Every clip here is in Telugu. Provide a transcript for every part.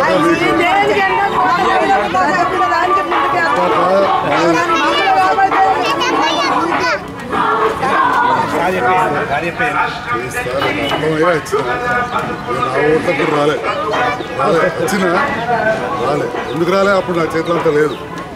ఓట్లప్పుడు రాలే రాలే వచ్చిన రాలే ఎందుకు రాలే అప్పుడు నా చేతిలో అంత లేదు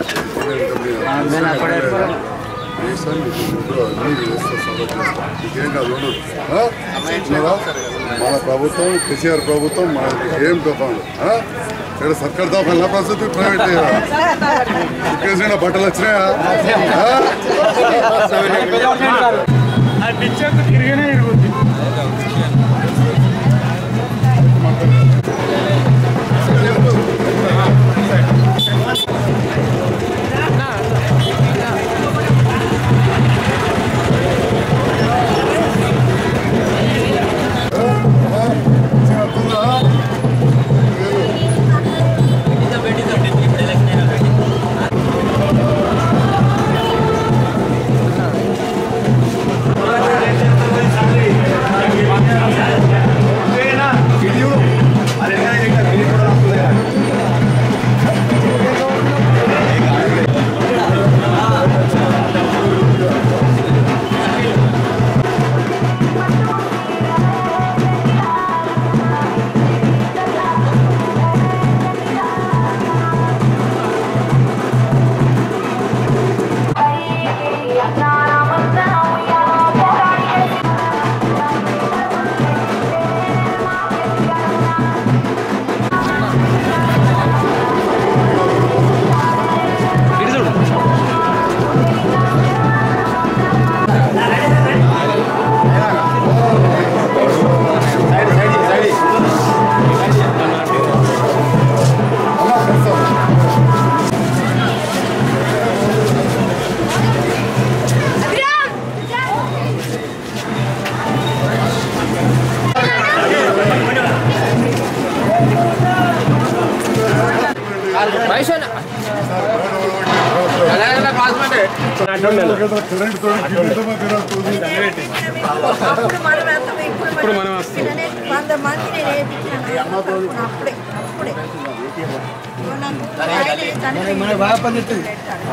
చేస్తాను ఇప్పుడు అన్ని చేస్తా సపోర్ట్ చేస్తా ఇంకేం కాదు ఉండదు ఆ? ఉన్నారా? మన ప్రభుత్వం కేసీఆర్ ప్రభుత్వం మనకి ఏం తప్పదు ఇక్కడ సర్కార్ తప్ప పరిస్థితి ప్రైవేట్ కేసీఆర్ బట్టలు వచ్చినాయా ఆ? కరెంట్ తోటి గిన్నెతో తిరుగుతుంది ఇప్పుడు మనం వంద మంది నేను వేయించాను అప్పుడే అప్పుడే మన బాగా పనిచేస్తుంది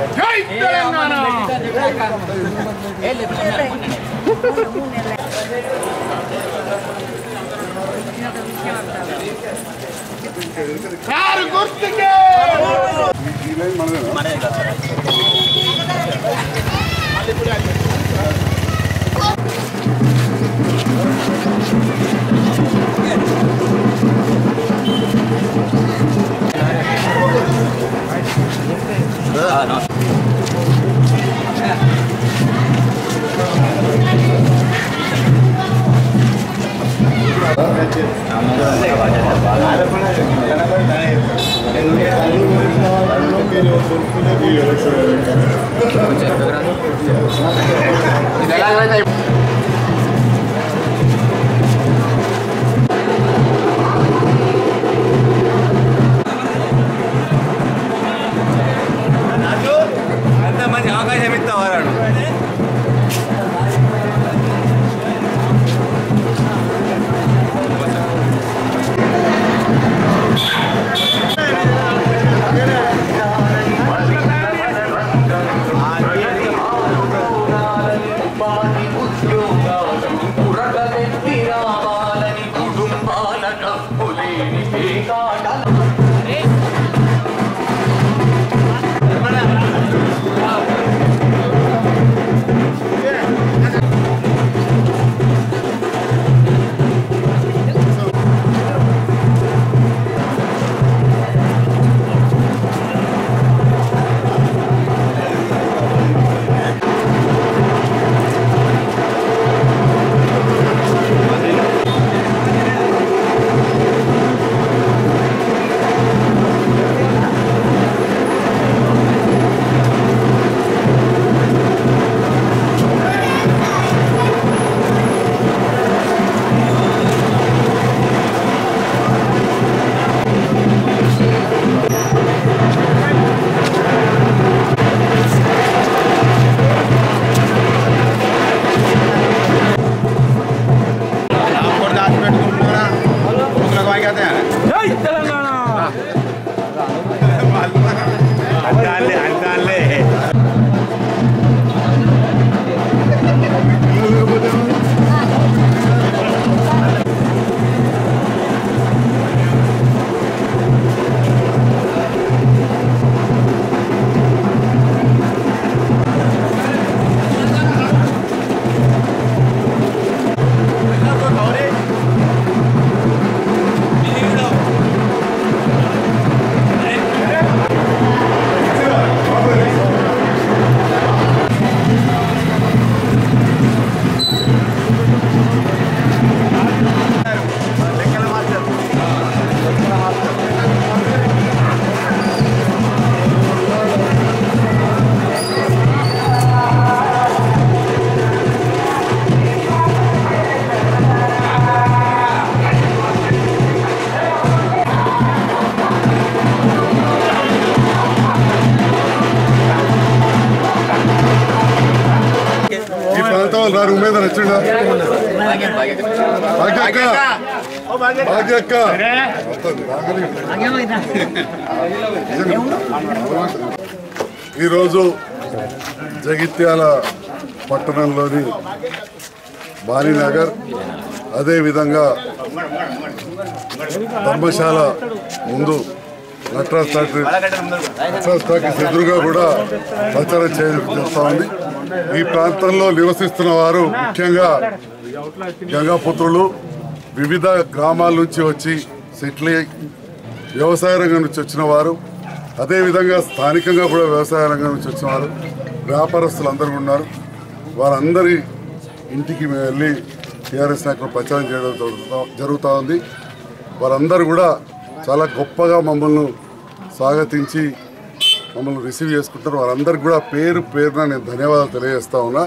ఈ లైన్ మనదేనా అంత మంచి అవకాశం ఇస్తా వారాడు ఆ ఉమేందర్ ఉమేందర్ వచ్చిండా భాగ్యక్క భాగ్యక్క వస్తుంది, రాగలేదు. ఈరోజు జగిత్యాల పట్టణంలోని బాలీనగర్ అదేవిధంగా ధర్మశాల ముందు నట్రాజ్ టాకీ నట్రాజ్ టాకీస్ ఎదురుగా కూడా ప్రచారం చేస్తా ఉంది ఈ ప్రాంతంలో నివసిస్తున్న వారు ముఖ్యంగా గంగాపుత్రులు వివిధ గ్రామాల నుంచి వచ్చి సెటిల్ అయ్యి వ్యవసాయ రంగం నుంచి వచ్చిన వారు అదేవిధంగా స్థానికంగా కూడా వ్యవసాయ రంగం నుంచి వచ్చిన వారు వ్యాపారస్తులు అందరూ ఉన్నారు వారందరి ఇంటికి మేము వెళ్ళి టీఆర్ఎస్ నాయకులు ప్రచారం చేయడం జరుగుతా- జరుగుతూ ఉంది వారందరూ కూడా చాలా గొప్పగా మమ్మల్ని స్వాగతించి మమ్మల్ని రిసీవ్ చేసుకుంటారు వారందరికీ కూడా పేరు పేరున నేను ధన్యవాదాలు తెలియజేస్తా ఉన్నా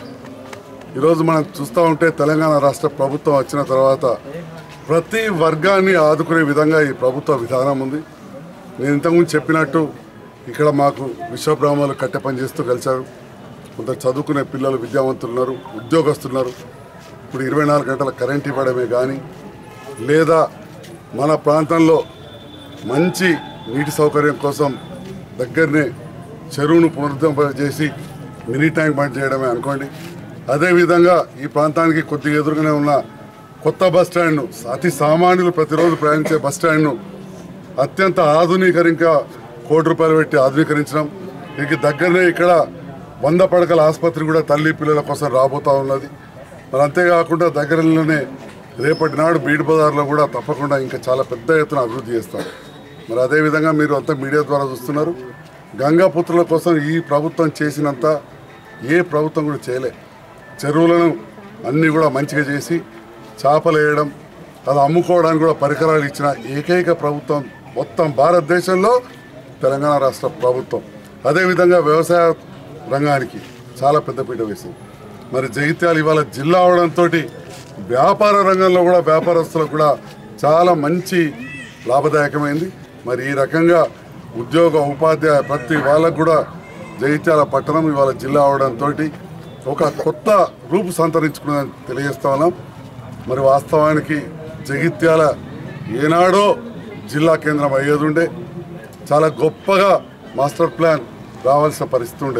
ఈరోజు మనం చూస్తూ ఉంటే తెలంగాణ రాష్ట్ర ప్రభుత్వం వచ్చిన తర్వాత ప్రతి వర్గాన్ని ఆదుకునే విధంగా ఈ ప్రభుత్వ విధానం ఉంది నేను ఇంతకుముందు చెప్పినట్టు ఇక్కడ మాకు విశ్వబ్రాహ్మణులు కట్టె పని చేస్తూ కలిశారు కొంత చదువుకునే పిల్లలు విద్యావంతులు ఉన్నారు ఉద్యోగస్తున్నారు ఇప్పుడు ఇరవై నాలుగు గంటల కరెంట్ ఇవ్వడమే కానీ లేదా మన ప్రాంతంలో మంచి నీటి సౌకర్యం కోసం దగ్గరనే చెరువును పునరుద్ధరణ చేసి మినీ ట్యాంక్ బండ్ చేయడమే అనుకోండి అదేవిధంగా ఈ ప్రాంతానికి కొద్దిగా ఎదురుగానే ఉన్న కొత్త బస్ స్టాండ్ను అతి సామాన్యులు ప్రతిరోజు ప్రయాణించే బస్ స్టాండ్ను అత్యంత ఆధునీకరింక కోటి రూపాయలు పెట్టి ఆధునీకరించడం దీనికి దగ్గరనే ఇక్కడ వంద పడకల ఆసుపత్రి కూడా తల్లి పిల్లల కోసం రాబోతా ఉన్నది మరి అంతేకాకుండా దగ్గరలోనే రేపటి నాడు బీడ్ బజార్లో కూడా తప్పకుండా ఇంకా చాలా పెద్ద ఎత్తున అభివృద్ధి చేస్తారు మరి అదేవిధంగా మీరు అంతా మీడియా ద్వారా చూస్తున్నారు గంగాపుత్రుల కోసం ఈ ప్రభుత్వం చేసినంత ఏ ప్రభుత్వం కూడా చేయలే చెరువులను అన్నీ కూడా మంచిగా చేసి చేపలు వేయడం అది అమ్ముకోవడానికి కూడా పరికరాలు ఇచ్చిన ఏకైక ప్రభుత్వం మొత్తం భారతదేశంలో తెలంగాణ రాష్ట్ర ప్రభుత్వం అదేవిధంగా వ్యవసాయ రంగానికి చాలా పెద్దపీట వేసింది మరి జగిత్యాల ఇవాళ జిల్లా అవడంతో వ్యాపార రంగంలో కూడా వ్యాపారస్తులకు కూడా చాలా మంచి లాభదాయకమైంది మరి ఈ రకంగా ఉద్యోగ ఉపాధ్యాయ ప్రతి వాళ్ళకు కూడా జగిత్యాల పట్టణం ఇవాళ జిల్లా అవడంతో ఒక కొత్త రూపు సంతరించుకున్నదని తెలియజేస్తా ఉన్నాం మరి వాస్తవానికి జగిత్యాల ఏనాడో జిల్లా కేంద్రం అయ్యేది ఉండే చాలా గొప్పగా మాస్టర్ ప్లాన్ రావాల్సిన పరిస్థితి ఉండే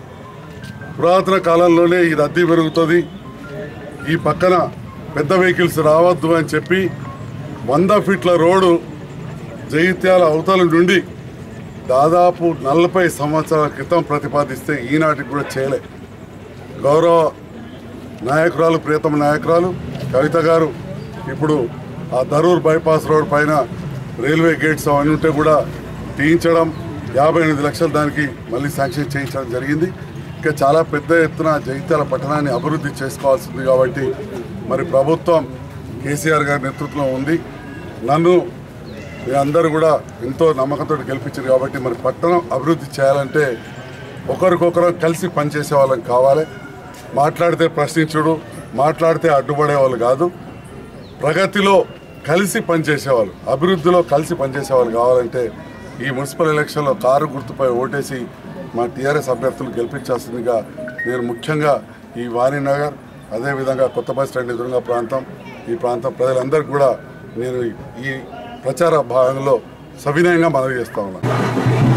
పురాతన కాలంలోనే ఈ రద్దీ పెరుగుతుంది ఈ పక్కన పెద్ద వెహికల్స్ రావద్దు అని చెప్పి వంద ఫీట్ల రోడ్డు జగిత్యాల అవతల నుండి దాదాపు నలభై సంవత్సరాల క్రితం ప్రతిపాదిస్తే ఈనాటికి కూడా చేయలే గౌరవ నాయకురాలు ప్రియతమ నాయకురాలు కవిత గారు ఇప్పుడు ఆ దరూర్ బైపాస్ రోడ్ పైన రైల్వే గేట్స్ అవన్నీ ఉంటే కూడా తీయించడం యాభై ఎనిమిది లక్షలు దానికి మళ్ళీ శాంక్షన్ చేయించడం జరిగింది ఇంకా చాలా పెద్ద ఎత్తున జగిత్యాల పట్టణాన్ని అభివృద్ధి చేసుకోవాల్సింది కాబట్టి మరి ప్రభుత్వం కేసీఆర్ గారి నేతృత్వంలో ఉంది నన్ను మీ అందరూ కూడా ఎంతో నమ్మకంతో గెలిపించారు కాబట్టి మరి పట్టణం అభివృద్ధి చేయాలంటే ఒకరికొకరు కలిసి పనిచేసే వాళ్ళం కావాలి మాట్లాడితే ప్రశ్నించుడు మాట్లాడితే అడ్డుపడే వాళ్ళు కాదు ప్రగతిలో కలిసి పనిచేసేవాళ్ళు అభివృద్ధిలో కలిసి పనిచేసేవాళ్ళు కావాలంటే ఈ మున్సిపల్ ఎలక్షన్లో కారు గుర్తుపై ఓటేసి మా టీఆర్ఎస్ అభ్యర్థులు గెలిపించాల్సిందిగా నేను ముఖ్యంగా ఈ వాణినగర్ అదేవిధంగా కొత్త బస్ స్టాండ్ ఎదురుగా ప్రాంతం ఈ ప్రాంతం ప్రజలందరికీ కూడా నేను ఈ ప్రచార భాగంలో సవినయంగా మనవి చేస్తా ఉన్నాను